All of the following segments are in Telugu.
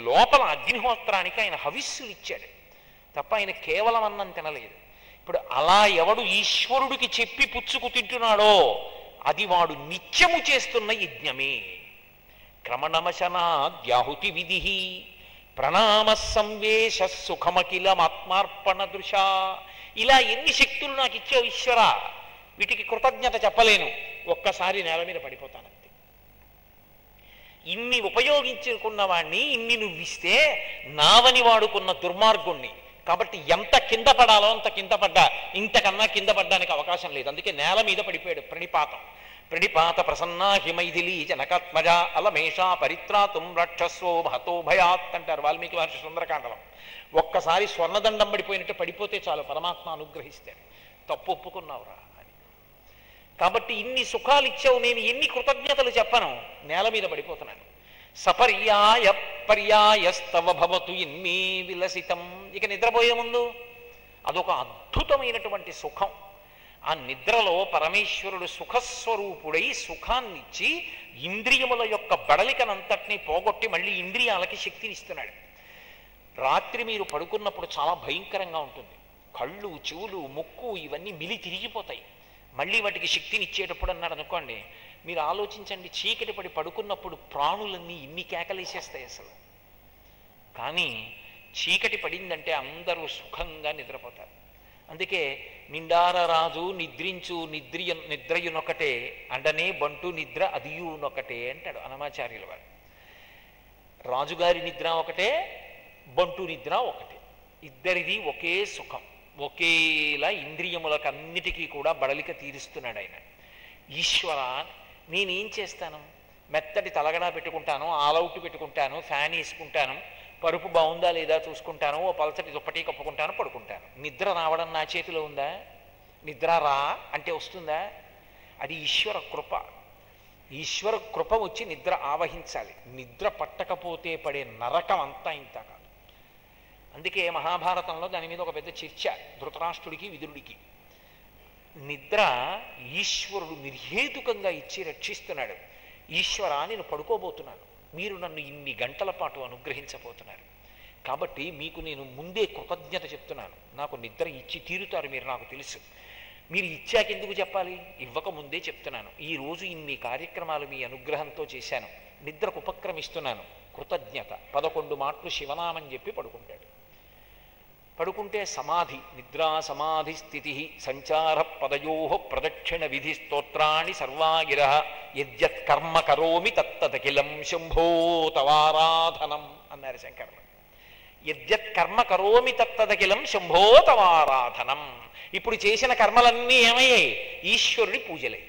లోపల అగ్నిహోత్రానికి ఆయన హవిస్సులు ఇచ్చాడు తప్ప ఆయన కేవలం అన్నం తినలేదు ఇప్పుడు అలా ఎవడు ఈశ్వరుడికి చెప్పి పుచ్చుకు తింటున్నాడో అది వాడు నిత్యము చేస్తున్న యజ్ఞమే క్రమణమశనాద్యాహుతి విధి ప్రణామ సంవేశ సుఖమఖిలమాత్మార్పణ దృశ ఇలా ఎన్ని శక్తులు నాకు ఇచ్చావు ఈశ్వర వీటికి కృతజ్ఞత చెప్పలేను ఒక్కసారి నేల మీద పడిపోతానంతే ఇన్ని ఉపయోగించుకున్న వాణ్ణి ఇన్ని నువ్వు ఇస్తే నావని వాడుకున్న దుర్మార్గుణ్ణి కాబట్టి ఎంత కింద పడాలో అంత కింద పడ్డా ఇంతకన్నా కింద పడ్డానికి అవకాశం లేదు అందుకే నేల మీద పడిపోయాడు ప్రణిపాతం ప్రణిపాత ప్రసన్నా హిమైథిలి జనకాత్మజ అలమేషా పరిత్రాతుం రక్షస్వో మహతో భయాత్ అంటారు వాల్మీకి మహర్షి సుందరకాండలో ఒక్కసారి స్వర్ణదండం పడిపోయినట్టు పడిపోతే చాలు పరమాత్మ అనుగ్రహిస్తాడు తప్పు ఒప్పుకున్నావురా అని కాబట్టి ఇన్ని సుఖాలు ఇచ్చావు నేను ఎన్ని కృతజ్ఞతలు చెప్పను నేల మీద పడిపోతున్నాను సపర్యాయ పర్యాయస్తవ భవతు ఇన్మే విలసితం ఇక నిద్రపోయే ముందు అదొక అద్భుతమైనటువంటి సుఖం ఆ నిద్రలో పరమేశ్వరుడు సుఖస్వరూపుడై సుఖాన్నిచ్చి ఇంద్రియముల యొక్క బడలికనంతటినీ పోగొట్టి మళ్ళీ ఇంద్రియాలకి శక్తినిస్తున్నాడు రాత్రి మీరు పడుకున్నప్పుడు చాలా భయంకరంగా ఉంటుంది కళ్ళు చెవులు ముక్కు ఇవన్నీ మిలి తిరిగిపోతాయి మళ్ళీ వాటికి శక్తినిచ్చేటప్పుడు అన్నాడు అనుకోండి మీరు ఆలోచించండి చీకటి పడి పడుకున్నప్పుడు ప్రాణులన్నీ ఇన్ని కేకలేసేస్తాయి అసలు కానీ చీకటి పడిందంటే అందరూ సుఖంగా నిద్రపోతారు అందుకే నిండార రాజు నిద్రించు నిద్రియ నిద్రయునొకటే అండనే బంటు నిద్ర అదియునొకటే అంటాడు అనమాచార్యుల వారు రాజుగారి నిద్ర ఒకటే బంటు నిద్ర ఒకటే ఇద్దరిది ఒకే సుఖం ఒకేలా ఇంద్రియములకు అన్నిటికీ కూడా బడలిక తీరుస్తున్నాడు ఆయన ఈశ్వర నేనేం చేస్తాను మెత్తటి తలగడా పెట్టుకుంటాను ఆలౌట్ పెట్టుకుంటాను ఫ్యాన్ వేసుకుంటాను పరుపు బాగుందా లేదా చూసుకుంటాను ఓ పలచటి దుప్పటి కప్పుకుంటాను పడుకుంటాను నిద్ర రావడం నా చేతిలో ఉందా నిద్ర రా అంటే వస్తుందా అది ఈశ్వర కృప ఈశ్వర కృప వచ్చి నిద్ర ఆవహించాలి నిద్ర పట్టకపోతే పడే నరకం అంతా ఇంత కాదు అందుకే మహాభారతంలో దాని మీద ఒక పెద్ద చర్చ ధృతరాష్ట్రుడికి విదురుడికి నిద్ర ఈశ్వరుడు నిర్హేతుకంగా ఇచ్చి రక్షిస్తున్నాడు ఈశ్వర నేను పడుకోబోతున్నాను మీరు నన్ను ఇన్ని గంటల పాటు అనుగ్రహించబోతున్నారు కాబట్టి మీకు నేను ముందే కృతజ్ఞత చెప్తున్నాను నాకు నిద్ర ఇచ్చి తీరుతారు మీరు నాకు తెలుసు మీరు ఇచ్చాక ఎందుకు చెప్పాలి ఇవ్వక ముందే చెప్తున్నాను ఈ రోజు ఇన్ని కార్యక్రమాలు మీ అనుగ్రహంతో చేశాను నిద్రకు ఉపక్రమిస్తున్నాను కృతజ్ఞత పదకొండు మాటలు శివనామని చెప్పి పడుకుంటాడు పడుకుంటే సమాధి నిద్రా సమాధి స్థితి సంచార పదయో ప్రదక్షిణ విధి స్తోత్రాణి సర్వాగిర యద్యత్ కర్మ కరోమి తత్తదఖిలం శంభో తవారాధనం అన్నారు శంకరులు యద్యత్ కర్మ కరోమి తత్తదఖిలం శంభో తవారాధనం ఇప్పుడు చేసిన కర్మలన్నీ ఏమయ్యాయి ఈశ్వరుడి పూజలయ్యాయి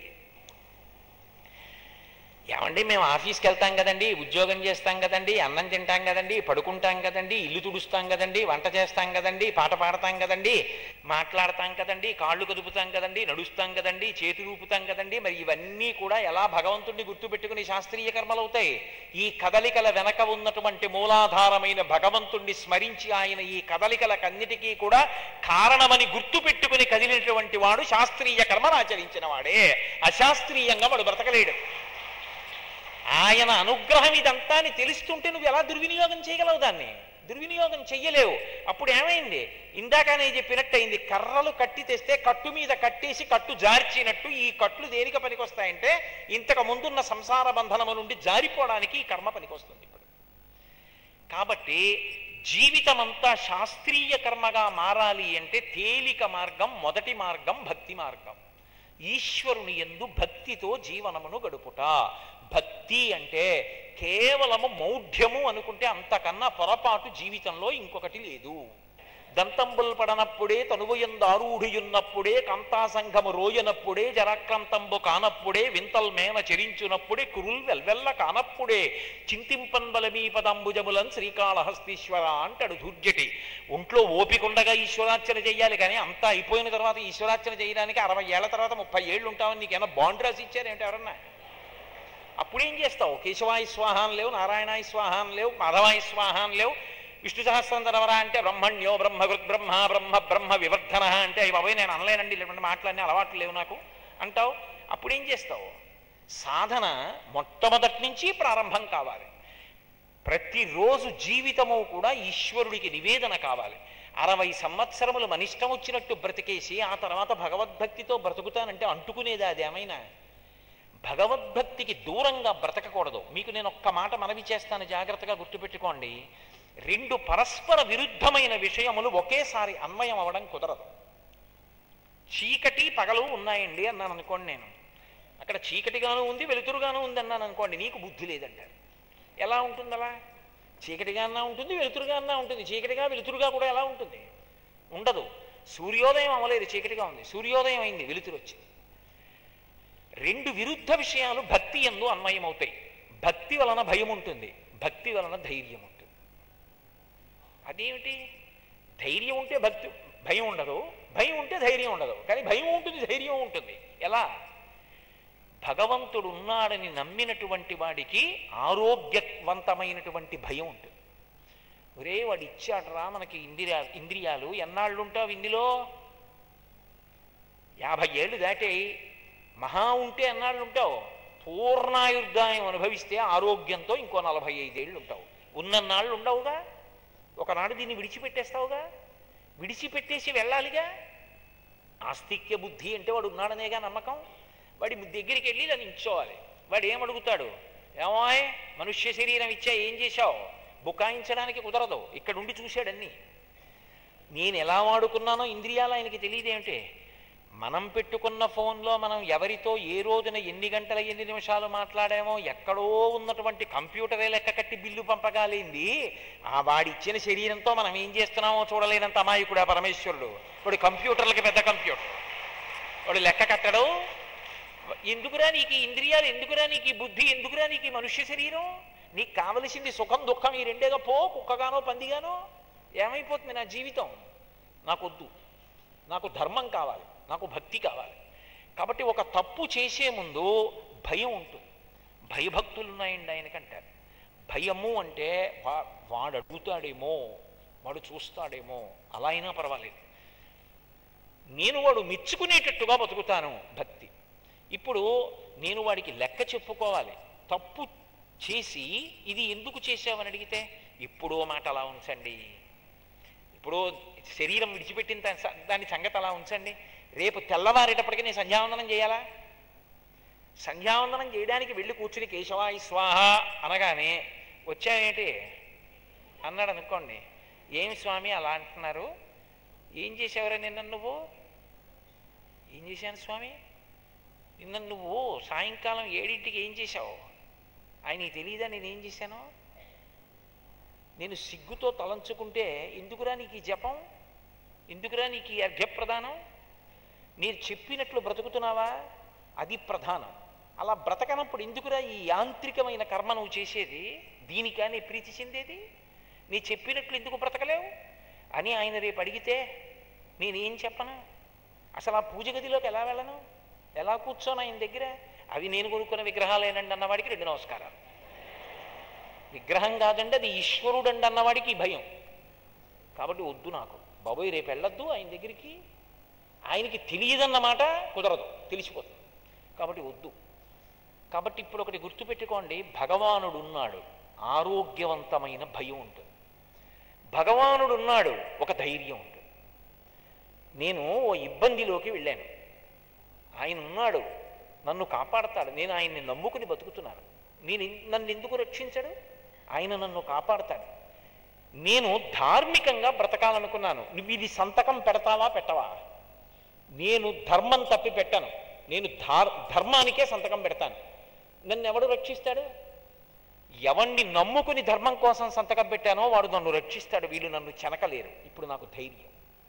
ఏమండి మేము ఆఫీస్కి వెళ్తాం కదండి ఉద్యోగం చేస్తాం కదండి అన్నం తింటాం కదండి పడుకుంటాం కదండి ఇల్లు తుడుస్తాం కదండి వంట చేస్తాం కదండి పాట పాడతాం కదండి మాట్లాడతాం కదండి కాళ్ళు కదుపుతాం కదండి నడుస్తాం కదండి చేతులు ఊపుతాం కదండి మరి ఇవన్నీ కూడా ఎలా భగవంతుడిని గుర్తుపెట్టుకుని శాస్త్రీయ కర్మలు అవుతాయి ఈ కదలికల వెనక ఉన్నటువంటి మూలాధారమైన భగవంతుణ్ణి స్మరించి ఆయన ఈ కదలికలకన్నిటికీ కూడా కారణమని గుర్తుపెట్టుకుని కదిలినటువంటి వాడు శాస్త్రీయ కర్మను ఆచరించిన వాడే అశాస్త్రీయంగా వాడు బ్రతకలేడు ఆయన అనుగ్రహం ఇదంతా అని తెలుస్తుంటే నువ్వు ఎలా దుర్వినియోగం చేయగలవు దాన్ని దుర్వినియోగం చెయ్యలేవు అప్పుడు ఏమైంది ఇందాకనే చెప్పినట్టయింది కర్రలు కట్టి తెస్తే కట్టు మీద కట్టేసి కట్టు జార్చినట్టు ఈ కట్లు దేనికి పనికొస్తాయంటే ఇంతకు ముందున్న సంసార బంధనము నుండి జారిపోవడానికి ఈ కర్మ పనికొస్తుంది ఇప్పుడు కాబట్టి జీవితమంతా శాస్త్రీయ కర్మగా మారాలి అంటే తేలిక మార్గం మొదటి మార్గం భక్తి మార్గం ఈశ్వరుని ఎందు భక్తితో జీవనమును గడుపుట భక్తి అంటే కేవలము మౌఢ్యము అనుకుంటే అంతకన్నా పొరపాటు జీవితంలో ఇంకొకటి లేదు దంతంబుల్ పడనప్పుడే తనువయందారూఢియున్నప్పుడే కంతాసంఘము రోయనప్పుడే జరాక్రాంతంబు కానప్పుడే వింతల్ మేన చెరించునప్పుడే కురుల్ వెల్వెల్ల కానప్పుడే చింతింపన్బలమీ పదంబుజములన్ శ్రీకాళహస్తీశ్వర అంటాడు ధూర్జటి ఒంట్లో ఓపికండగా ఈశ్వరార్చన చెయ్యాలి కానీ అంతా అయిపోయిన తర్వాత ఈశ్వరార్చన చేయడానికి అరవై ఏళ్ల తర్వాత ముప్పై ఏళ్ళు ఉంటామని నీకేమైనా బాండ్ రాసి ఇచ్చారేంటి ఎవరన్నా అప్పుడేం చేస్తావు కేశవాయి స్వాహాన్ లేవు నారాయణాయి స్వాహాన్ లేవు మాధవాయి స్వాహాన్ లేవు విష్ణు సహస్రం తరవరా అంటే బ్రహ్మణ్యో బ్రహ్మ బ్రహ్మ బ్రహ్మ బ్రహ్మ వివర్ధన అంటే అవి బాబాయ్ నేను అనలేనండి లేకుంటే మాట్లాడిన అలవాట్లు లేవు నాకు అంటావు అప్పుడేం చేస్తావు సాధన మొట్టమొదటి నుంచి ప్రారంభం కావాలి ప్రతిరోజు జీవితము కూడా ఈశ్వరుడికి నివేదన కావాలి అరవై సంవత్సరములు మన ఇష్టం వచ్చినట్టు బ్రతికేసి ఆ తర్వాత భగవద్భక్తితో బ్రతుకుతానంటే అంటుకునేది అది ఏమైనా భగవద్భక్తికి దూరంగా బ్రతకకూడదు మీకు నేను ఒక్క మాట మనవి చేస్తాను జాగ్రత్తగా గుర్తుపెట్టుకోండి రెండు పరస్పర విరుద్ధమైన విషయములు ఒకేసారి అన్వయం అవ్వడం కుదరదు చీకటి పగలు ఉన్నాయండి అన్నాను అనుకోండి నేను అక్కడ చీకటిగాను ఉంది వెలుతురుగాను ఉంది అన్నాను అనుకోండి నీకు బుద్ధి లేదంటారు ఎలా ఉంటుంది అలా చీకటిగా అన్నా ఉంటుంది వెలుతురుగా అన్నా ఉంటుంది చీకటిగా వెలుతురుగా కూడా ఎలా ఉంటుంది ఉండదు సూర్యోదయం అవ్వలేదు చీకటిగా ఉంది సూర్యోదయం అయింది వెలుతురు వచ్చింది రెండు విరుద్ధ విషయాలు భక్తి ఎందు అన్వయం అవుతాయి భక్తి వలన భయం ఉంటుంది భక్తి వలన ధైర్యం ఉంటుంది అదేమిటి ధైర్యం ఉంటే భక్తి భయం ఉండదు భయం ఉంటే ధైర్యం ఉండదు కానీ భయం ఉంటుంది ధైర్యం ఉంటుంది ఎలా భగవంతుడు ఉన్నాడని నమ్మినటువంటి వాడికి ఆరోగ్యవంతమైనటువంటి భయం ఉంటుంది ఒరే వాడు ఇచ్చాడరా మనకి ఇందిరా ఇంద్రియాలు ఎన్నాళ్ళు ఉంటావు ఇందులో యాభై ఏళ్ళు దాటి మహా ఉంటే ఎన్నాళ్ళు ఉంటావు పూర్ణాయుర్దాయం అనుభవిస్తే ఆరోగ్యంతో ఇంకో నలభై ఐదేళ్ళు ఉంటావు ఉన్నన్నాళ్ళు ఉండవుగా ఒకనాడు దీన్ని విడిచిపెట్టేస్తావుగా విడిచిపెట్టేసి వెళ్ళాలిగా ఆస్తిక్య బుద్ధి అంటే వాడు ఉన్నాడనేగా నమ్మకం వాడి దగ్గరికి వెళ్ళి ఇలా నించోవాలి వాడు ఏమడుగుతాడు ఏమాయ్ మనుష్య శరీరం ఇచ్చా ఏం చేశావు బుకాయించడానికి కుదరదు ఇక్కడ ఉండి చూశాడన్నీ నేను ఎలా వాడుకున్నానో ఇంద్రియాలు ఆయనకి తెలియదేమిటి మనం పెట్టుకున్న ఫోన్లో మనం ఎవరితో ఏ రోజున ఎన్ని గంటల ఎన్ని నిమిషాలు మాట్లాడామో ఎక్కడో ఉన్నటువంటి కంప్యూటరే లెక్క కట్టి బిల్లు పంపగాలింది ఆ వాడిచ్చిన శరీరంతో మనం ఏం చేస్తున్నామో చూడలేనంత అమాయకుడు ఆ పరమేశ్వరుడు వాడు కంప్యూటర్లకి పెద్ద కంప్యూటర్ వాడు లెక్క కట్టడు ఎందుకురా నీకు ఈ ఇంద్రియాలు ఎందుకురా నీకు ఈ బుద్ధి ఎందుకురా నీకు ఈ మనుష్య శరీరం నీకు కావలసింది సుఖం దుఃఖం ఈ రెండేగా పో కుక్కగానో పందిగానో ఏమైపోతుంది నా జీవితం నాకొద్దు నాకు ధర్మం కావాలి నాకు భక్తి కావాలి కాబట్టి ఒక తప్పు చేసే ముందు భయం ఉంటుంది భయభక్తులు ఉన్నాయండి ఆయనకంటారు భయము అంటే వా వాడు అడుగుతాడేమో వాడు చూస్తాడేమో అలా అయినా పర్వాలేదు నేను వాడు మెచ్చుకునేటట్టుగా బతుకుతాను భక్తి ఇప్పుడు నేను వాడికి లెక్క చెప్పుకోవాలి తప్పు చేసి ఇది ఎందుకు చేసావని అడిగితే ఇప్పుడు మాట అలా ఉంచండి ఇప్పుడు శరీరం విడిచిపెట్టిన దాని- దాని సంగతి అలా ఉంచండి రేపు తెల్లవారేటప్పటికి నేను సంధ్యావందనం చేయాలా సంధ్యావందనం చేయడానికి వెళ్ళి కూర్చుని కేశవాయి స్వాహ అనగానే వచ్చావేంటి అన్నాడు అనుకోండి ఏమి స్వామి అలా అంటున్నారు ఏం చేసావురా నిన్న నువ్వు ఏం చేశాను స్వామి నిన్న నువ్వు సాయంకాలం ఏడింటికి ఏం చేశావు ఆయనకి తెలియదా నేను ఏం చేశాను నేను సిగ్గుతో తలంచుకుంటే ఎందుకురా నీకు ఈ జపం ఎందుకురా నీకు ఈ అర్ఘ్యప్రదానం నేను చెప్పినట్లు బ్రతుకుతున్నావా అది ప్రధానం అలా బ్రతకనప్పుడు ఎందుకురా ఈ యాంత్రికమైన కర్మ నువ్వు చేసేది దీనికా నీ ప్రీతి చెందేది నీ చెప్పినట్లు ఎందుకు బ్రతకలేవు అని ఆయన రేపు అడిగితే నేనేం చెప్పను అసలు ఆ పూజ గదిలోకి ఎలా వెళ్ళను ఎలా కూర్చోను ఆయన దగ్గర అవి నేను కొనుక్కున్న విగ్రహాలేనండి అన్నవాడికి రెండు నమస్కారాలు విగ్రహం కాదండి అది ఈశ్వరుడండి అన్నవాడికి భయం కాబట్టి వద్దు నాకు బాబోయ్ రేపు వెళ్ళొద్దు ఆయన దగ్గరికి ఆయనకి తెలియదన్నమాట కుదరదు తెలిసిపోతుంది కాబట్టి వద్దు కాబట్టి ఇప్పుడు ఒకటి గుర్తుపెట్టుకోండి భగవానుడు ఉన్నాడు ఆరోగ్యవంతమైన భయం ఉంటుంది భగవానుడు ఉన్నాడు ఒక ధైర్యం ఉంటుంది నేను ఓ ఇబ్బందిలోకి వెళ్ళాను ఆయన ఉన్నాడు నన్ను కాపాడతాడు నేను ఆయన్ని నమ్ముకుని బతుకుతున్నాను నేను ఎన్- నన్ను ఎందుకు రక్షించడు ఆయన నన్ను కాపాడతాడు నేను ధార్మికంగా బ్రతకాలనుకున్నాను నువ్వు ఇది సంతకం పెడతావా పెట్టవా నేను ధర్మం తప్పి పెట్టను నేను ధార్ ధర్మానికే సంతకం పెడతాను నన్ను ఎవడు రక్షిస్తాడు ఎవణ్ణి నమ్ముకుని ధర్మం కోసం సంతకం పెట్టానో వాడు నన్ను రక్షిస్తాడు వీళ్ళు నన్ను చెనకలేరు ఇప్పుడు నాకు ధైర్యం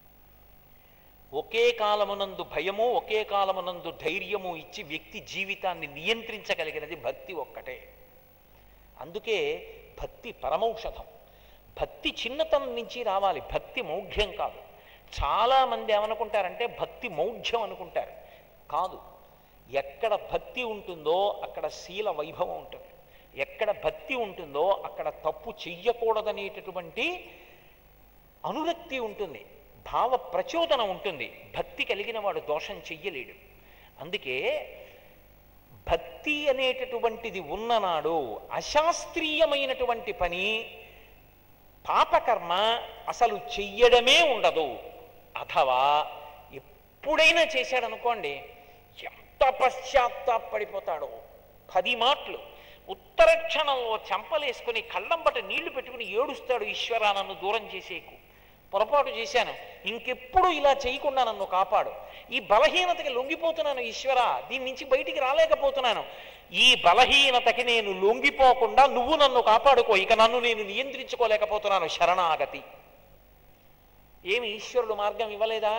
ఒకే కాలమునందు భయము ఒకే కాలమునందు ధైర్యము ఇచ్చి వ్యక్తి జీవితాన్ని నియంత్రించగలిగినది భక్తి ఒక్కటే అందుకే భక్తి పరమౌషధం భక్తి చిన్నతనం నుంచి రావాలి భక్తి మౌఢ్యం కాదు చాలామంది ఏమనుకుంటారంటే భక్తి మౌఢ్యం అనుకుంటారు కాదు ఎక్కడ భక్తి ఉంటుందో అక్కడ శీల వైభవం ఉంటుంది ఎక్కడ భక్తి ఉంటుందో అక్కడ తప్పు చెయ్యకూడదనేటటువంటి అనురక్తి ఉంటుంది భావ ప్రచోదనం ఉంటుంది భక్తి కలిగిన వాడు దోషం చెయ్యలేడు అందుకే భక్తి అనేటటువంటిది ఉన్ననాడు అశాస్త్రీయమైనటువంటి పని పాపకర్మ అసలు చెయ్యడమే ఉండదు అథవా ఎప్పుడైనా చేశాడనుకోండి ఎంత పశ్చాత్తాపడిపోతాడో పది మాటలు ఉత్తర క్షణంలో చెంపలేసుకుని కళ్ళంబట నీళ్లు పెట్టుకుని ఏడుస్తాడు ఈశ్వరా నన్ను దూరం చేసేకు పొరపాటు చేశాను ఇంకెప్పుడు ఇలా చేయకుండా నన్ను కాపాడు ఈ బలహీనతకి లొంగిపోతున్నాను ఈశ్వరా దీని నుంచి బయటికి రాలేకపోతున్నాను ఈ బలహీనతకి నేను లొంగిపోకుండా నువ్వు నన్ను కాపాడుకో ఇక నన్ను నేను నియంత్రించుకోలేకపోతున్నాను శరణాగతి ఏమి ఈశ్వరుడు మార్గం ఇవ్వలేదా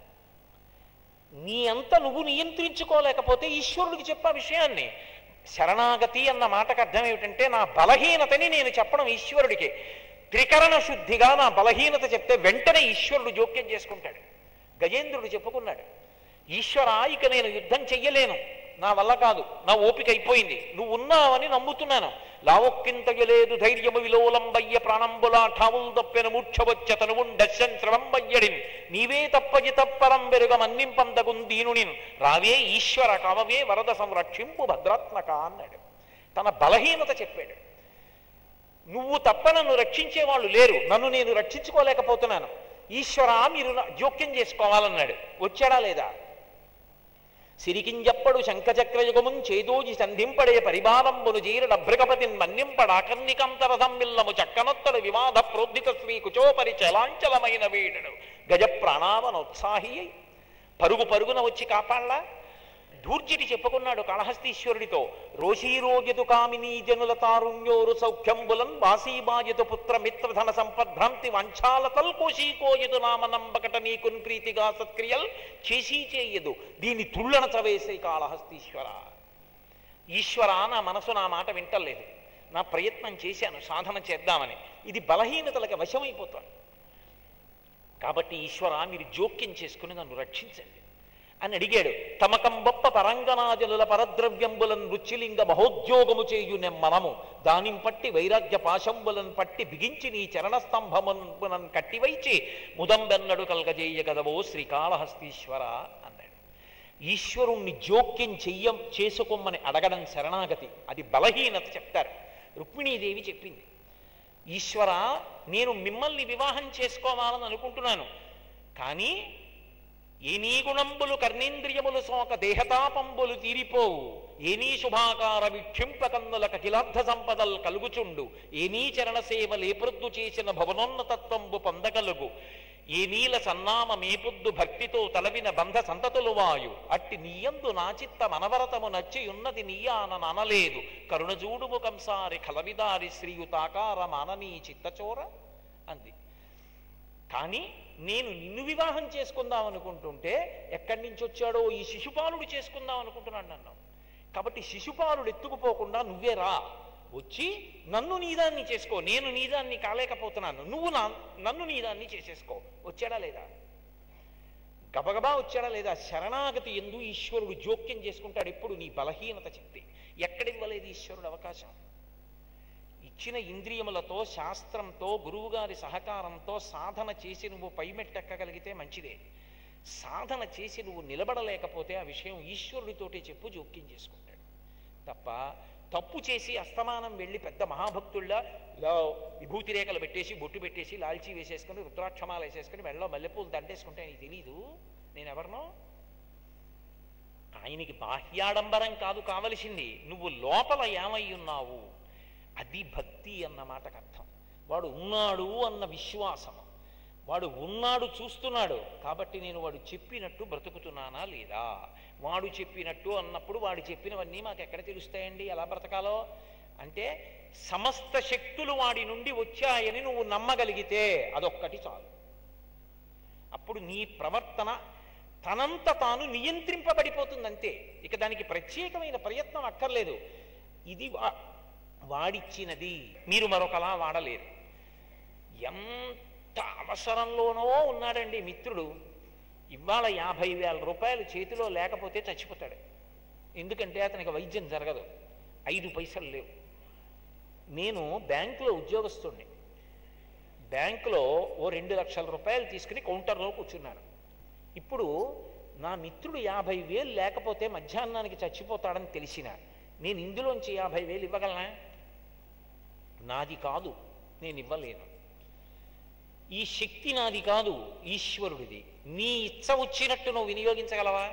నీ అంత నువ్వు నియంత్రించుకోలేకపోతే ఈశ్వరుడికి చెప్పా విషయాన్ని శరణాగతి అన్న మాటకు అర్థం ఏమిటంటే నా బలహీనతని నేను చెప్పడం ఈశ్వరుడికి త్రికరణ శుద్ధిగా నా బలహీనత చెప్తే వెంటనే ఈశ్వరుడు జోక్యం చేసుకుంటాడు గజేంద్రుడు చెప్పుకున్నాడు ఈశ్వర ఇక నేను యుద్ధం చెయ్యలేను నా వల్ల కాదు నా ఓపిక అయిపోయింది నువ్వు ఉన్నావని నమ్ముతున్నాను లావొక్కింతయలేదు ధైర్యము విలోలంబయ్య ప్రాణంబులా ఠావుల్ దప్పెన మూర్ఛవచ్చ తనువుండశ్యం శ్రవంబయ్యడిన్ నీవే తప్పజి తప్పరం వెరుగ మన్నింపందగున్ దీనునిన్ రావే ఈశ్వర కావవే వరద సంరక్షింపు భద్రాత్మక అన్నాడు తన బలహీనత చెప్పాడు నువ్వు తప్ప నన్ను రక్షించే వాళ్ళు లేరు నన్ను నేను రక్షించుకోలేకపోతున్నాను ఈశ్వర మీరు నా- జోక్యం చేసుకోవాలన్నాడు వచ్చాడా లేదా సిరికింజప్పడు శంఖచక్రయుగమున్ చేదోజి సంధింపడే పరిమాణంబును జీరడభ్రగపతిన్ మన్నింపడాకర్ణికంతరథం మిల్లము చక్కనొత్తడు వివాద ప్రోద్ధిత శ్రీ కుచోపరి చలాంచలమైన వీడడు గజ ప్రాణావనోత్సాహి అయి పరుగు పరుగున వచ్చి కాపాడలా ధూర్జిటి చెప్పుకున్నాడు కాళహస్తీశ్వరుడితో రోషీరోగ్యతు కామినీ జనుల తారుణ్యోరు సౌఖ్యంబులన్ వాసీబాయతు పుత్ర మిత్రధన సంపద్భ్రాంతి వంచాల తల్కోశీకోయదు నామనంబకట నీకున్ ప్రీతిగా సత్క్రియల్ చేసీ చేయదు దీని తుళ్ళన చవేసే కాళహస్తీశ్వర ఈశ్వర నా మనసు నా మాట వింటలేదు నా ప్రయత్నం చేశాను సాధన చేద్దామని ఇది బలహీనతలకు వశమైపోతాను కాబట్టి ఈశ్వర మీరు జోక్యం చేసుకుని నన్ను రక్షించండి అని అడిగాడు తమకంబొప్ప పరంగనాజనుల పరద్రవ్యంబులన్ రుచిలింగ మహోద్యోగము చేయు నెమ్మనము దానిం పట్టి వైరాగ్య పాశంబులను పట్టి బిగించి నీ చరణస్తంభమునన్ కట్టివైచి ముదంబెన్నడు కల్గజేయ గదవో శ్రీకాళహస్తీశ్వర అన్నాడు ఈశ్వరుణ్ణి జోక్యం చెయ్యం చేసుకోమని అడగడం శరణాగతి అది బలహీనత చెప్తారు రుక్మిణీదేవి చెప్పింది ఈశ్వర నేను మిమ్మల్ని వివాహం చేసుకోవాలని అనుకుంటున్నాను కానీ ఏనీ గుణంబులు కర్ణేంద్రియములు సోక దేహతాపంబులు తీరిపోవు ఏనీ శుభాకార విక్షింపకన్నుల కకిలార్థ సంపదల్ కలుగుచుండు ఏనీ చరణ సేవ లేపృద్దు చేసిన భవనోన్నతత్వంబు పొందగలుగు ఏ నీల సన్నామ మేపుద్దు భక్తితో తలవిన బంధ సంతతులు వాయు అట్టి నీయందు నా చిత్త మనవరతము నచ్చి ఉన్నది నీయాన ననలేదు కరుణజూడుము కంసారి కలవిదారి శ్రీయుతాకార మాననీ చిత్తచోర అంది కానీ నేను నిన్ను వివాహం చేసుకుందాం అనుకుంటుంటే ఎక్కడి నుంచి వచ్చాడో ఈ శిశుపాలుడు చేసుకుందాం అనుకుంటున్నాను నన్ను కాబట్టి శిశుపాలుడు ఎత్తుకుపోకుండా నువ్వే రా వచ్చి నన్ను నీదాన్ని చేసుకో నేను నీదాన్ని కాలేకపోతున్నాను నువ్వు నా నన్ను నీదాన్ని చేసేసుకో వచ్చాడా లేదా గబగబా వచ్చాడా లేదా శరణాగతి ఎందు ఈశ్వరుడు జోక్యం చేసుకుంటాడు ఎప్పుడు నీ బలహీనత చెప్తే ఎక్కడివ్వలేదు ఈశ్వరుడు అవకాశం ఇచ్చిన ఇంద్రియములతో శాస్త్రంతో గురువుగారి సహకారంతో సాధన చేసి నువ్వు పైమెట్టెక్కగలిగితే మంచిదే సాధన చేసి నువ్వు నిలబడలేకపోతే ఆ విషయం ఈశ్వరుడితోటే చెప్పు జోక్యం చేసుకుంటాడు తప్ప తప్పు చేసి అస్తమానం వెళ్ళి పెద్ద మహాభక్తుళ్ళ ఇలా విభూతి రేఖలు పెట్టేసి బొట్టు పెట్టేసి లాల్చీ వేసేసుకుని రుద్రాక్షమాలు వేసేసుకుని మెడలో మల్లెపూలు దండేసుకుంటే నీకు తెలీదు నేను ఎవరినో ఆయనకి బాహ్యాడంబరం కాదు కావలసింది నువ్వు లోపల ఏమై ఉన్నావు అది భక్తి అన్న మాటకు అర్థం వాడు ఉన్నాడు అన్న విశ్వాసము వాడు ఉన్నాడు చూస్తున్నాడు కాబట్టి నేను వాడు చెప్పినట్టు బ్రతుకుతున్నానా లేదా వాడు చెప్పినట్టు అన్నప్పుడు వాడు చెప్పినవన్నీ మాకు ఎక్కడ తెలుస్తాయండి ఎలా బ్రతకాలో అంటే సమస్త శక్తులు వాడి నుండి వచ్చాయని నువ్వు నమ్మగలిగితే అదొక్కటి చాలు అప్పుడు నీ ప్రవర్తన తనంత తాను నియంత్రింపబడిపోతుంది అంతే ఇక దానికి ప్రత్యేకమైన ప్రయత్నం అక్కర్లేదు ఇది వా వాడిచ్చినది మీరు మరొకలా వాడలేరు ఎంత అవసరంలోనో ఉన్నాడండి మిత్రుడు ఇవాళ యాభై వేల రూపాయలు చేతిలో లేకపోతే చచ్చిపోతాడు ఎందుకంటే అతనికి వైద్యం జరగదు ఐదు పైసలు లేవు నేను బ్యాంకులో ఉద్యోగస్తుడిని బ్యాంకులో ఓ రెండు లక్షల రూపాయలు తీసుకుని కౌంటర్లో కూర్చున్నాను ఇప్పుడు నా మిత్రుడు యాభై వేలు లేకపోతే మధ్యాహ్నానికి చచ్చిపోతాడని తెలిసిన నేను ఇందులోంచి యాభై వేలు ఇవ్వగలనా నాది కాదు నేను ఇవ్వలేను ఈ శక్తి నాది కాదు ఈశ్వరుడిది నీ ఇచ్చ వచ్చినట్టు నువ్వు వినియోగించగలవా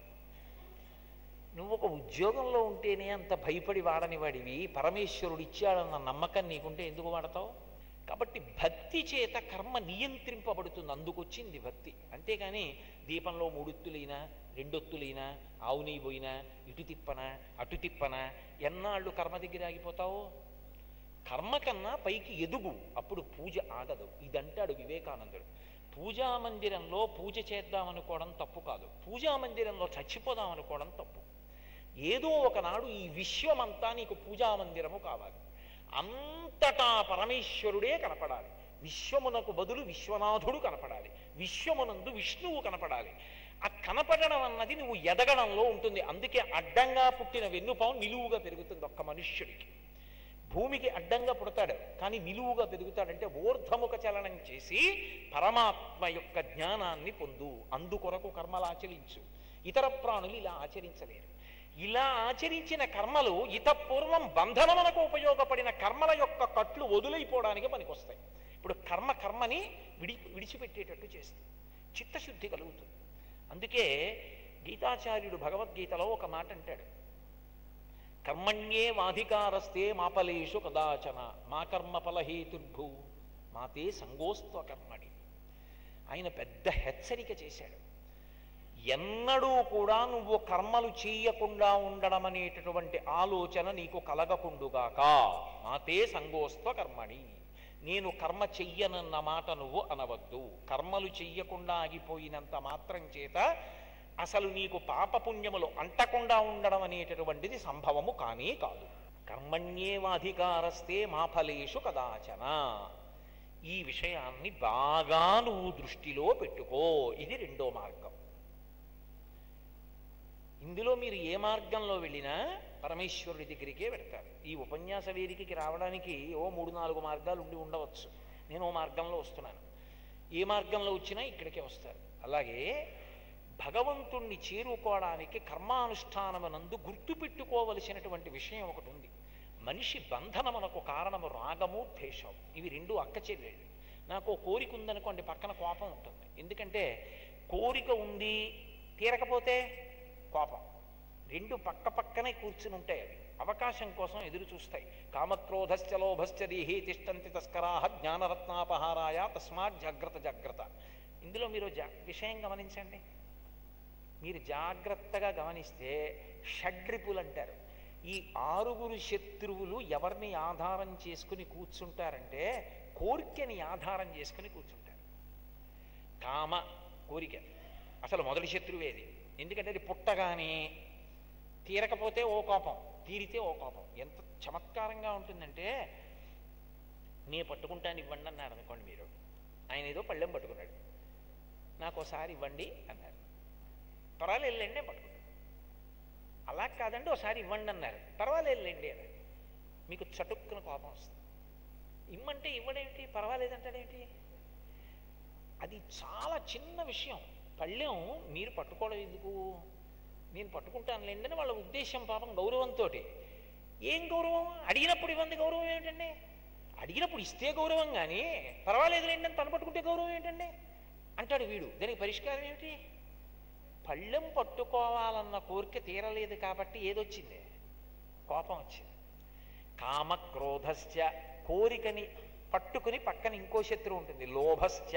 నువ్వు ఒక ఉద్యోగంలో ఉంటేనే అంత భయపడి వాడని వాడివి పరమేశ్వరుడు ఇచ్చాడన్న నమ్మకం నీకుంటే ఎందుకు వాడతావు కాబట్టి భక్తి చేత కర్మ నియంత్రింపబడుతుంది అందుకొచ్చింది భక్తి అంతేగాని దీపంలో మూడొత్తులైనా రెండొత్తులైనా ఆవు నెయ్యి పోయినా ఇటు తిప్పనా అటు తిప్పనా ఎన్నాళ్ళు కర్మ దగ్గర ఆగిపోతావు కర్మ కన్నా పైకి ఎదుగు అప్పుడు పూజ ఆగదు ఇదంటాడు వివేకానందుడు పూజా మందిరంలో పూజ చేద్దామనుకోవడం తప్పు కాదు పూజా మందిరంలో చచ్చిపోదాం అనుకోవడం తప్పు ఏదో ఒకనాడు ఈ విశ్వమంతా నీకు పూజా మందిరము కావాలి అంతటా పరమేశ్వరుడే కనపడాలి విశ్వమునకు బదులు విశ్వనాథుడు కనపడాలి విశ్వమునందు విష్ణువు కనపడాలి ఆ కనపడడం అన్నది నువ్వు ఎదగడంలో ఉంటుంది అందుకే అడ్డంగా పుట్టిన వెన్నుపాం నిలువుగా పెరుగుతుంది ఒక్క మనుష్యుడికి భూమికి అడ్డంగా పుడతాడు కానీ నిలువుగా పెరుగుతాడంటే ఊర్ధముఖ చలనం చేసి పరమాత్మ యొక్క జ్ఞానాన్ని పొందు అందుకొరకు కర్మలు ఆచరించు ఇతర ప్రాణులు ఇలా ఆచరించలేరు ఇలా ఆచరించిన కర్మలు ఇతపూర్వం బంధనమునకు ఉపయోగపడిన కర్మల యొక్క కట్లు వదులైపోవడానికి పనికొస్తాయి ఇప్పుడు కర్మ కర్మని విడి విడిచిపెట్టేటట్టు చేస్తుంది చిత్తశుద్ధి కలుగుతుంది అందుకే గీతాచార్యుడు భగవద్గీతలో ఒక మాట అంటాడు కర్మణ్యే వాధికారస్తే మాపలేషు కదాచన మా కర్మ ఫలహేతుర్భూ మాతే సంగోస్త్వ కర్మణి ఆయన పెద్ద హెచ్చరిక చేశాడు ఎన్నడూ కూడా నువ్వు కర్మలు చేయకుండా ఉండడం అనేటటువంటి ఆలోచన నీకు కలగకుండుగాక మాతే సంగోస్త్వ కర్మణి నేను కర్మ చెయ్యనన్న మాట నువ్వు అనవద్దు కర్మలు చెయ్యకుండా ఆగిపోయినంత మాత్రం చేత అసలు నీకు పాపపుణ్యములు అంటకుండా ఉండడం అనేటటువంటిది సంభవము కానీ కాదు కర్మణ్యేవాధికారస్తే మా ఫలేషు కదాచన ఈ విషయాన్ని బాగా నువ్వు దృష్టిలో పెట్టుకో ఇది రెండో మార్గం ఇందులో మీరు ఏ మార్గంలో వెళ్ళినా పరమేశ్వరుడి దగ్గరికే పెడతారు ఈ ఉపన్యాస వేదికకి రావడానికి ఓ మూడు నాలుగు మార్గాలు ఉండి ఉండవచ్చు నేను ఓ మార్గంలో వస్తున్నాను ఏ మార్గంలో వచ్చినా ఇక్కడికే వస్తారు అలాగే భగవంతుణ్ణి చేరుకోవడానికి కర్మానుష్ఠానమునందు గుర్తుపెట్టుకోవలసినటువంటి విషయం ఒకటి ఉంది మనిషి బంధనమునకు కారణము రాగము ద్వేషం ఇవి రెండు అక్క చెల్లెళ్ళు నాకు ఓ కోరిక ఉందనుకోండి పక్కన కోపం ఉంటుంది ఎందుకంటే కోరిక ఉంది తీరకపోతే కోపం రెండు పక్క పక్కనే కూర్చుని ఉంటాయి అవి అవకాశం కోసం ఎదురు చూస్తాయి కామక్రోధశ్చ లోభశ్చ దేహే తిష్టంతి తస్కరాహ జ్ఞానరత్నాపహారాయ తస్మాత్ జాగ్రత్త జాగ్రత్త ఇందులో మీరు జా విషయం గమనించండి మీరు జాగ్రత్తగా గమనిస్తే షడ్రిపులు అంటారు ఈ ఆరుగురు శత్రువులు ఎవరిని ఆధారం చేసుకుని కూర్చుంటారంటే కోరికని ఆధారం చేసుకుని కూర్చుంటారు కామ కోరిక అసలు మొదటి శత్రువేది ఎందుకంటే అది పుట్టగానే తీరకపోతే ఓ కోపం తీరితే ఓ కోపం ఎంత చమత్కారంగా ఉంటుందంటే నే పట్టుకుంటాను ఇవ్వండి అన్నారు అనుకోండి మీరు ఆయన ఏదో పళ్ళెం పట్టుకున్నాడు నాకు ఒకసారి ఇవ్వండి అన్నారు పర్వాలేదు వెళ్ళండి నేను పట్టుకుంటాను అలా కాదండి ఒకసారి ఇవ్వండి అన్నారు పర్వాలేదు వెళ్ళండి అన్నారు మీకు చటుక్కున కోపం వస్తుంది ఇమ్మంటే ఇవ్వడేమిటి పర్వాలేదంటాడేమిటి అది చాలా చిన్న విషయం పళ్ళెం మీరు పట్టుకోవడం ఎందుకు నేను పట్టుకుంటానులేండి అని వాళ్ళ ఉద్దేశం పాపం గౌరవంతో ఏం గౌరవం అడిగినప్పుడు ఇవ్వండి గౌరవం ఏమిటండి అడిగినప్పుడు ఇస్తే గౌరవం కానీ పర్వాలేదు లేండి అని తను పట్టుకుంటే గౌరవం ఏంటండి అంటాడు వీడు దానికి పరిష్కారం ఏమిటి పళ్ళెం పట్టుకోవాలన్న కోరిక తీరలేదు కాబట్టి ఏదొచ్చింది కోపం వచ్చింది కామ క్రోధశ్చ కోరికని పట్టుకుని పక్కన ఇంకో శత్రువు ఉంటుంది లోభశ్చ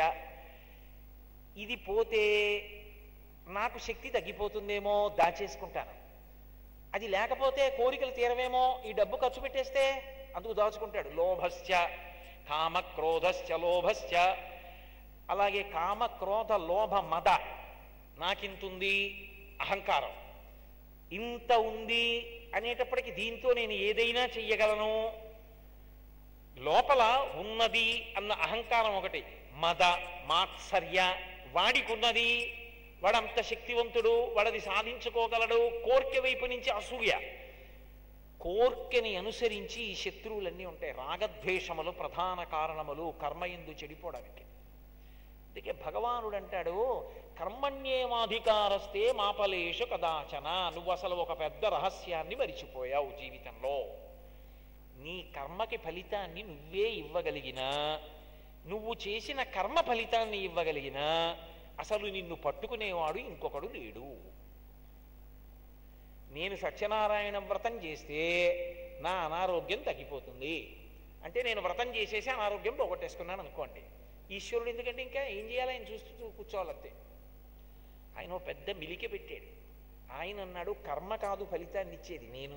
ఇది పోతే నాకు శక్తి తగ్గిపోతుందేమో దాచేసుకుంటాను అది లేకపోతే కోరికలు తీరవేమో ఈ డబ్బు ఖర్చు పెట్టేస్తే అందుకు దాచుకుంటాడు లోభశ్చ కామ క్రోధశ్చ లోభశ్చ అలాగే కామ క్రోధ లోభ మద నాకింతుంది అహంకారం ఇంత ఉంది అనేటప్పటికీ దీంతో నేను ఏదైనా చెయ్యగలను లోపల ఉన్నది అన్న అహంకారం ఒకటి మద మాత్సర్య వాడికున్నది వాడంత శక్తివంతుడు వాడది సాధించుకోగలడు కోర్కె వైపు నుంచి అసూయ కోర్కెని అనుసరించి ఈ శత్రువులన్నీ ఉంటాయి రాగద్వేషములు ప్రధాన కారణములు కర్మయందు చెడిపోవడానికి అందుకే భగవానుడు అంటాడు కర్మణ్యేమాధికారస్తే మాపలేషు కదాచన నువ్వు అసలు ఒక పెద్ద రహస్యాన్ని మరిచిపోయావు జీవితంలో నీ కర్మకి ఫలితాన్ని నువ్వే ఇవ్వగలిగినా నువ్వు చేసిన కర్మ ఫలితాన్ని ఇవ్వగలిగినా అసలు నిన్ను పట్టుకునేవాడు ఇంకొకడు లేడు నేను సత్యనారాయణ వ్రతం చేస్తే నా అనారోగ్యం తగ్గిపోతుంది అంటే నేను వ్రతం చేసేసి అనారోగ్యం పోగొట్టేసుకున్నాను అనుకోండి ఈశ్వరుడు ఎందుకంటే ఇంకా ఏం చేయాలి ఆయన చూస్తూ కూర్చోవాలంతే ఆయన ఓ పెద్ద మిలిక పెట్టాడు ఆయన అన్నాడు కర్మ కాదు ఫలితాన్ని ఇచ్చేది నేను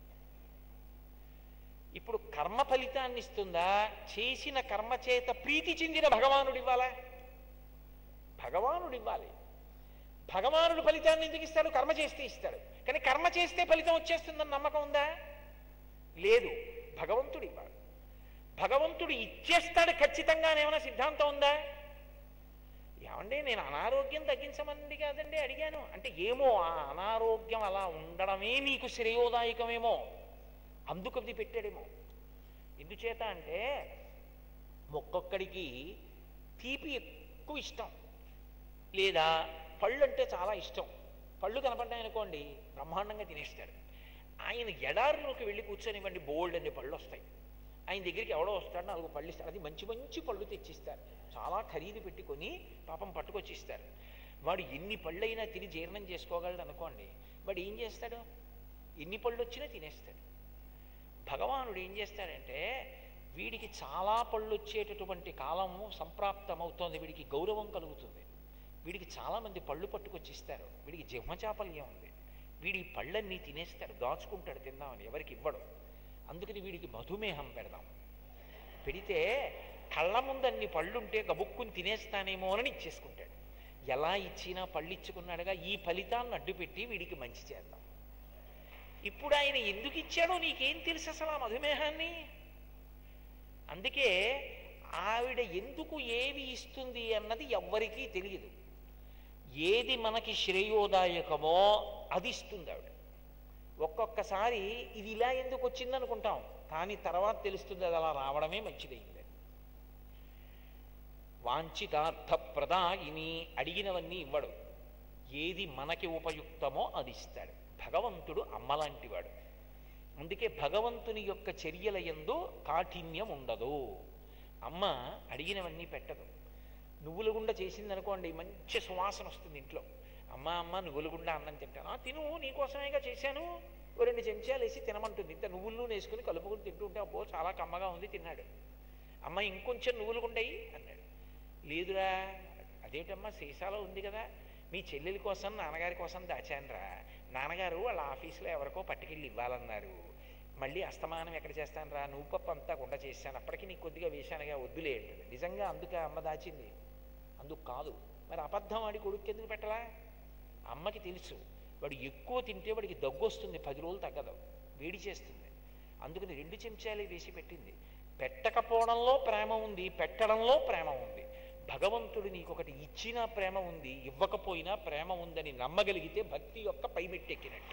ఇప్పుడు కర్మ ఫలితాన్ని ఇస్తుందా చేసిన కర్మ చేత ప్రీతి చెందిన భగవానుడు ఇవ్వాలా భగవానుడు ఇవ్వాలి భగవానుడు ఫలితాన్ని ఎందుకు ఇస్తాడు కర్మ చేస్తే ఇస్తాడు కానీ కర్మ చేస్తే ఫలితం వచ్చేస్తుందని నమ్మకం ఉందా లేదు భగవంతుడు ఇవ్వాలి భగవంతుడు ఇచ్చేస్తాడు ఖచ్చితంగా ఏమైనా సిద్ధాంతం ఉందా ఏమండి నేను అనారోగ్యం తగ్గించమంది కాదండి అడిగాను అంటే ఏమో ఆ అనారోగ్యం అలా ఉండడమే నీకు శ్రేయోదాయకమేమో అందుకు అది పెట్టాడేమో ఎందుచేత అంటే ఒక్కొక్కడికి తీపి ఎక్కువ ఇష్టం లేదా పళ్ళు అంటే చాలా ఇష్టం పళ్ళు కనపడ్డాయనుకోండి బ్రహ్మాండంగా తినేస్తాడు ఆయన ఎడారిలోకి వెళ్ళి కూర్చొనివ్వండి బోల్డ్ అనే పళ్ళు వస్తాయి ఆయన దగ్గరికి ఎవడో వస్తాడు నాలుగు పళ్ళు ఇస్తాడు అది మంచి మంచి పళ్ళు తెచ్చిస్తారు చాలా ఖరీదు పెట్టుకొని పాపం పట్టుకొచ్చి ఇస్తారు వాడు ఎన్ని పళ్ళైనా తిని జీర్ణం చేసుకోగలడు అనుకోండి వాడు ఏం చేస్తాడు ఎన్ని పళ్ళు వచ్చినా తినేస్తాడు భగవానుడు ఏం చేస్తాడంటే వీడికి చాలా పళ్ళు వచ్చేటటువంటి కాలము సంప్రాప్తమవుతోంది వీడికి గౌరవం కలుగుతుంది వీడికి చాలామంది పళ్ళు పట్టుకొచ్చి ఇస్తారు వీడికి జిహ్మచాపల్యం ఉంది వీడి పళ్ళన్నీ తినేస్తాడు దాచుకుంటాడు తిందామని ఎవరికి ఇవ్వడు అందుకని వీడికి మధుమేహం పెడదాం పెడితే కళ్ళ ముందు అన్ని పళ్ళుంటే గబుక్కుని తినేస్తానేమో అని ఇచ్చేసుకుంటాడు ఎలా ఇచ్చినా పళ్ళు ఇచ్చుకున్నాడుగా ఈ ఫలితాన్ని అడ్డుపెట్టి వీడికి మంచి చేద్దాం ఇప్పుడు ఆయన ఎందుకు ఇచ్చాడో నీకేం తెలుసు అసలు ఆ మధుమేహాన్ని అందుకే ఆవిడ ఎందుకు ఏవి ఇస్తుంది అన్నది ఎవ్వరికీ తెలియదు ఏది మనకి శ్రేయోదాయకమో అది ఇస్తుంది ఆవిడ ఒక్కొక్కసారి ఇది ఇలా ఎందుకు వచ్చింది అనుకుంటాం కానీ తర్వాత తెలుస్తుంది అది అలా రావడమే మంచిదైంది వాంఛితార్థ ప్రదాయిని అడిగినవన్నీ ఇవ్వడు ఏది మనకి ఉపయుక్తమో అది ఇస్తాడు భగవంతుడు అమ్మలాంటివాడు అందుకే భగవంతుని యొక్క చర్యల ఎందు కాఠిన్యం ఉండదు అమ్మ అడిగినవన్నీ పెట్టదు నువ్వుల గుండ చేసిందనుకోండి మంచి సువాసన వస్తుంది ఇంట్లో అమ్మ అమ్మ నువ్వుల గుండ అన్నం తింటాను "ఆ, తిను నీకోసమేగా చేశాను ఓ రెండు చెంచాలు వేసి తినమంటుంది ఇంత నువ్వులు వేసుకుని కలుపుకుని తింటూ ఉంటే అబ్బో చాలా కమ్మగా ఉంది తిన్నాడు అమ్మ ఇంకొంచెం నువ్వులు గుండయి అన్నాడు లేదురా అదేటమ్మా సీసాలో ఉంది కదా మీ చెల్లెల కోసం నాన్నగారి కోసం దాచానురా నాన్నగారు వాళ్ళ ఆఫీసులో ఎవరికో పట్టుకెళ్ళి ఇవ్వాలన్నారు మళ్ళీ అస్తమానం ఎక్కడ చేస్తాను రా నువ్వు పప్పు అంతా గుండ చేశాను అప్పటికి నీకు కొద్దిగా వేశానుగా వద్దులే అంటుంది నిజంగా అందుకే అమ్మ దాచింది అందుకు కాదు మరి అబద్ధం ఆడి కొడుకు ఎందుకు పెట్టలా అమ్మకి తెలుసు వాడు ఎక్కువ తింటే వాడికి దగ్గు వస్తుంది పది రోజులు తగ్గదు వేడి చేస్తుంది అందుకని రెండు చెంచాలు వేసి పెట్టింది పెట్టకపోవడంలో ప్రేమ ఉంది పెట్టడంలో ప్రేమ ఉంది భగవంతుడు నీకు ఒకటి ఇచ్చినా ప్రేమ ఉంది ఇవ్వకపోయినా ప్రేమ ఉందని నమ్మగలిగితే భక్తి యొక్క పైమెట్టెక్కినట్టు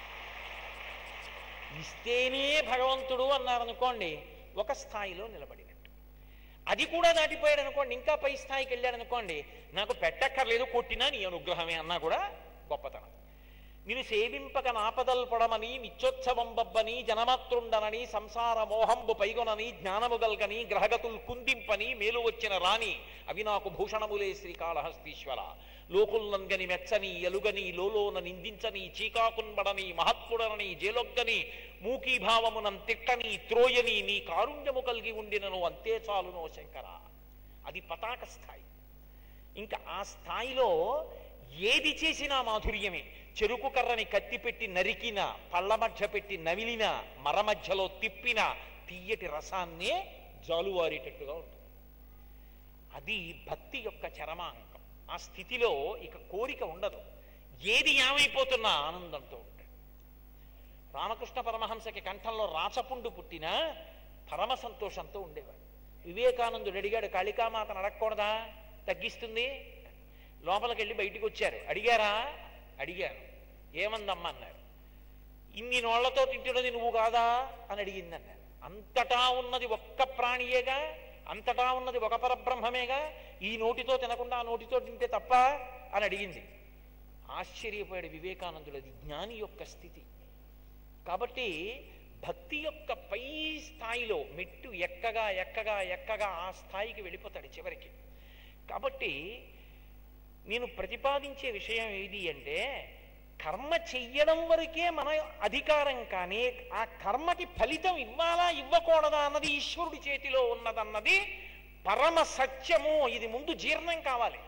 ఇస్తేనే భగవంతుడు అన్నారనుకోండి ఒక స్థాయిలో నిలబడినట్టు అది కూడా దాటిపోయాడు అనుకోండి ఇంకా పై స్థాయికి వెళ్ళాడు అనుకోండి నాకు పెట్టక్కర్లేదు కొట్టినా నీ అనుగ్రహమే అన్నా కూడా గొప్పతనం నిన్ను సేవింపక నాపదల్ పడమని నిత్యోత్సవం బబ్బని జనమాతృండనని సంసార మోహంబు పైగొనని జ్ఞానము గల్గని గ్రహగతులు కుందింపని మేలు వచ్చిన రాణి అవి నాకు భూషణములే శ్రీకాళహస్తీశ్వర లోకుల్నంగని మెచ్చని ఎలుగని లోలోన నిందించని చీకాకున్బడని మహత్పుడనని జేలొగ్గని మూకీభావమునం తిట్టని త్రోయని నీ కారుణ్యము కలిగి ఉండినను అంతే చాలునో శంకర అది పతాక స్థాయి ఇంకా ఆ స్థాయిలో ఏది చేసినా మాధుర్యమే చెరుకు కర్రని కత్తి పెట్టి నరికిన పళ్ళ మధ్య పెట్టి నవిలిన మర మధ్యలో తిప్పిన తీయటి రసాన్నే జాలువారేటట్టుగా ఉంటుంది అది భక్తి యొక్క చరమాంకం ఆ స్థితిలో ఇక కోరిక ఉండదు ఏది ఏమైపోతున్నా ఆనందంతో ఉంటాడు రామకృష్ణ పరమహంసకి కంఠంలో రాచపుండు పుట్టినా పరమ సంతోషంతో ఉండేవాడు వివేకానందుడు అడిగాడు కాళికామాతను అడగకూడదా తగ్గిస్తుంది లోపలికి వెళ్ళి బయటికి వచ్చారు అడిగారా అడిగారు ఏమందమ్మా అన్నారు ఇన్ని నోళ్లతో తింటున్నది నువ్వు కాదా అని అడిగింది అన్నారు అంతటా ఉన్నది ఒక్క ప్రాణియేగా అంతటా ఉన్నది ఒక పరబ్రహ్మమేగా ఈ నోటితో తినకుండా ఆ నోటితో తింటే తప్ప అని అడిగింది ఆశ్చర్యపోయాడు వివేకానందుడు అది జ్ఞాని యొక్క స్థితి కాబట్టి భక్తి యొక్క పై స్థాయిలో మెట్టు ఎక్కగా ఎక్కగా ఎక్కగా ఆ స్థాయికి వెళ్ళిపోతాడు చివరికి కాబట్టి నేను ప్రతిపాదించే విషయం ఏది అంటే కర్మ చెయ్యడం వరకే మన అధికారం కానీ ఆ కర్మకి ఫలితం ఇవ్వాలా ఇవ్వకూడదా అన్నది ఈశ్వరుడి చేతిలో ఉన్నదన్నది పరమ సత్యము ఇది ముందు జీర్ణం కావాలి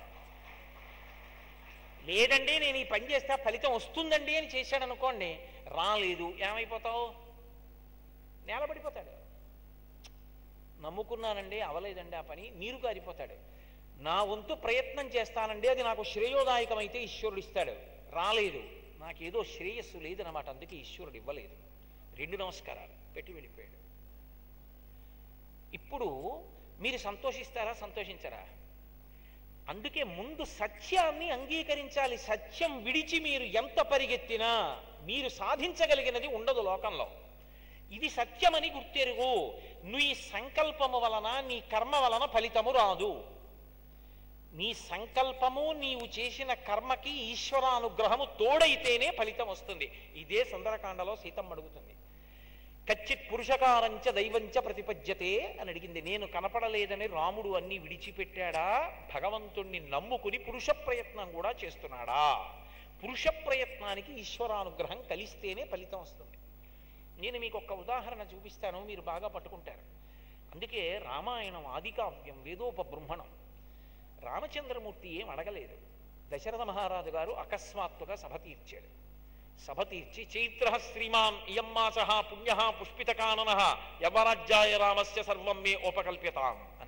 లేదండి నేను ఈ పని చేస్తే ఆ ఫలితం వస్తుందండి అని చేశాడు అనుకోండి రాలేదు ఏమైపోతావు నేలబడిపోతాడు నమ్ముకున్నానండి అవలేదండి ఆ పని నీరు కారిపోతాడు నా వంతు ప్రయత్నం చేస్తానండి అది నాకు శ్రేయోదాయకమైతే ఈశ్వరుడు ఇస్తాడు రాలేదు నాకేదో శ్రేయస్సు లేదన్నమాట అందుకే ఈశ్వరుడు ఇవ్వలేదు రెండు నమస్కారాలు పెట్టి వెళ్ళిపోయాడు ఇప్పుడు మీరు సంతోషిస్తారా సంతోషించరా అందుకే ముందు సత్యాన్ని అంగీకరించాలి సత్యం విడిచి మీరు ఎంత పరిగెత్తినా మీరు సాధించగలిగినది ఉండదు లోకంలో ఇది సత్యమని గుర్తెరుగు నీ సంకల్పము వలన నీ కర్మ వలన ఫలితము రాదు నీ సంకల్పము నీవు చేసిన కర్మకి ఈశ్వరానుగ్రహము తోడైతేనే ఫలితం వస్తుంది ఇదే సుందరకాండలో సీతమ్మ అడుగుతుంది కచ్చిత్ పురుషకారంచ దైవంచ ప్రతిపద్యతే అని అడిగింది నేను కనపడలేదని రాముడు అన్ని విడిచిపెట్టాడా భగవంతుణ్ణి నమ్ముకుని పురుష ప్రయత్నం కూడా చేస్తున్నాడా పురుష ప్రయత్నానికి ఈశ్వరానుగ్రహం కలిస్తేనే ఫలితం వస్తుంది నేను మీకు ఒక ఉదాహరణ చూపిస్తాను మీరు బాగా పట్టుకుంటారు అందుకే రామాయణం ఆదికావ్యం వేదోపబృంహణం రామచంద్రమూర్తి ఏం అడగలేదు దశరథ మహారాజు గారు అకస్మాత్తుగా సభ తీర్చాడు సభ తీర్చి చైత్ర శ్రీమాన్ ఇయం మాస పుణ్య పుష్పితకానన యవరాజ్యాయ రామస్య సర్వం మే ఉపకల్ప్యతాం